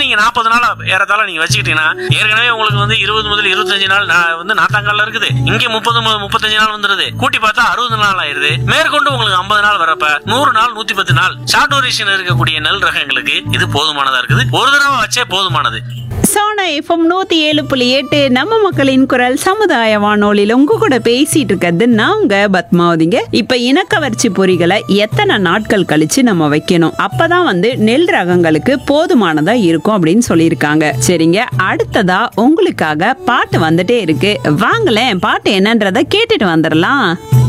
நீங்க நாற்பது நாள் ஏறத்தால நீங்க வச்சுக்கிட்டீங்கன்னா ஏற்கனவே உங்களுக்கு வந்து இருபது முதல் இருபத்தஞ்சு நாள் நா- வந்து நாத்தாங்கால இருக்குது இங்க முப்பது மு- முப்பத்தஞ்சு நாள் வந்துருது கூட்டி பார்த்தா அறுபது நாள் ஆயிருது மேற்கொண்டு உங்களுக்கு ஐம்பது நாள் வரப்ப நூறு நாள் நூத்தி பத்து நாள் ஷார்ட் டூரேஷன் இருக்கக்கூடிய நெல் ரகங்களுக்கு இது போதுமானதா இருக்குது ஒரு தடவை வச்சே போதுமானது சோனா எஃப்எம் நூத்தி ஏழு புள்ளி எட்டு நம்ம மக்களின் குரல் சமுதாய வானொலியில உங்க கூட பேசிட்டு இருக்கிறது நான் உங்க பத்மாவதிங்க இப்ப இனக்கவர்ச்சி பொறிகளை எத்தனை நாட்கள் கழிச்சு நம்ம வைக்கணும் அப்பதான் வந்து நெல் ரகங்களுக்கு போதுமானதா இருக்கும் அப்படின்னு சொல்லியிருக்காங்க சரிங்க அடுத்ததா உங்களுக்காக பாட்டு வந்துட்டே இருக்கு வாங்களேன் பாட்டு என்னன்றத கேட்டுட்டு வந்துடலாம்